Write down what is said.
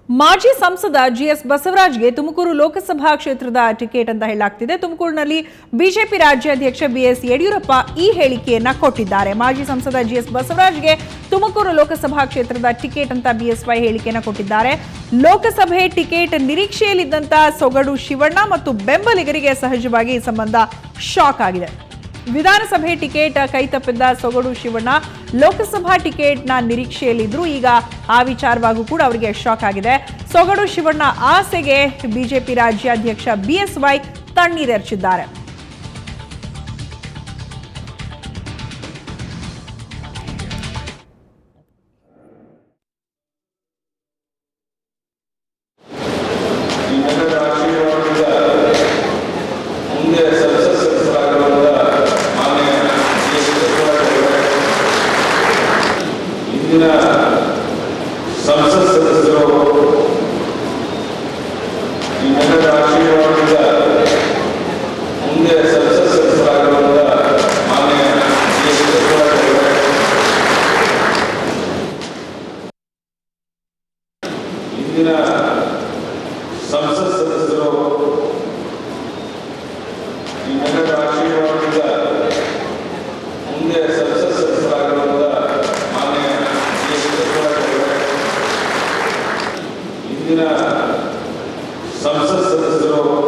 ಮಾಜಿ ಸಂಸದ ಜಿಎಸ್ ಬಸವರಾಜ್ಗೆ ತುಮಕೂರು ಲೋಕಸಭಾ ಕ್ಷೇತ್ರದ ಟಿಕೆಟ್ ಅಂತ ಹೇಳಲಾಗ್ತಿದೆ ತುಮಕೂರಿನಲ್ಲಿ ಬಿಜೆಪಿ ರಾಜ್ಯಾಧ್ಯಕ್ಷ ಬಿಎಸ್ ಯಡಿಯೂರಪ್ಪ ಈ ಹೇಳಿಕೆಯನ್ನ ಕೊಟ್ಟಿದ್ದಾರೆ ಮಾಜಿ ಸಂಸದ ಜಿಎಸ್ ಬಸವರಾಜ್ಗೆ ತುಮಕೂರು ಲೋಕಸಭಾ ಕ್ಷೇತ್ರದ ಟಿಕೆಟ್ ಅಂತ ಬಿಎಸ್ವೈ ಹೇಳಿಕೆಯನ್ನ ಕೊಟ್ಟಿದ್ದಾರೆ ಲೋಕಸಭೆ ಟಿಕೆಟ್ ನಿರೀಕ್ಷೆಯಲ್ಲಿದ್ದಂತ ಸೊಗಡು ಶಿವಣ್ಣ ಮತ್ತು ಬೆಂಬಲಿಗರಿಗೆ ಸಹಜವಾಗಿ ಈ ಸಂಬಂಧ ಶಾಕ್ ಆಗಿದೆ ವಿಧಾನಸಭೆ ಟಿಕೆಟ್ ಕೈತಪ್ಪಿದ್ದ ಸೊಗಡು ಶಿವಣ್ಣ ಲೋಕಸಭಾ ಟಿಕೆಟ್ನ ನಿರೀಕ್ಷೆಯಲ್ಲಿದ್ರು ಈಗ ಆ ವಿಚಾರವಾಗೂ ಕೂಡ ಅವರಿಗೆ ಶಾಕ್ ಆಗಿದೆ ಸೊಗಡು ಶಿವಣ್ಣ ಆಸೆಗೆ ಬಿಜೆಪಿ ರಾಜ್ಯಾಧ್ಯಕ್ಷ ಬಿಎಸ್ವೈ ತಣ್ಣೀರೆರ್ಚಿದ್ದಾರೆ ನಿಮ್ಮೆಲ್ಲರ ಆಶೀರ್ವಾದದಿಂದ ಮುಂದೆ ಸಂಸತ್ ಸದಸ್ಯರಾಗಿರುವಂತ ಮಾನ್ಯ ಡಿ. ಎಸ್. ಬಸವರಾಜ್ ಅವರೇ, ಇಂದಿನ ಸಂಸತ್ ಸದಸ್ಯರು ನಿಮ್ಮೆಲ್ಲರ ಆಶೀರ್ವಾದದಿಂದ ಮುಂದೆ ಸಂಸತ್ ಸದಸ್ಯರಾಗಿರುವಂತ ಮಾನ್ಯ ಡಿ. ಎಸ್. ಬಸವರಾಜ್ ಅವರೇ, ಇಂದಿನ ಸಂಸತ್ ಸದಸ್ಯರು ನಿಮ್ಮೆಲ್ಲರ ಆಶೀರ್ವಾದದಿಂದ ಮುಂದೆ ಸಂಸತ್ ಸದಸ್ಯರಾಗಿರುವಂತ ಮಾನ್ಯ ಡಿ. ಎಸ್. ಬಸವರಾಜ್ ಅವರೇ, ಇಂದಿನ ಸಂಸತ್ ಸದಸ್ಯರು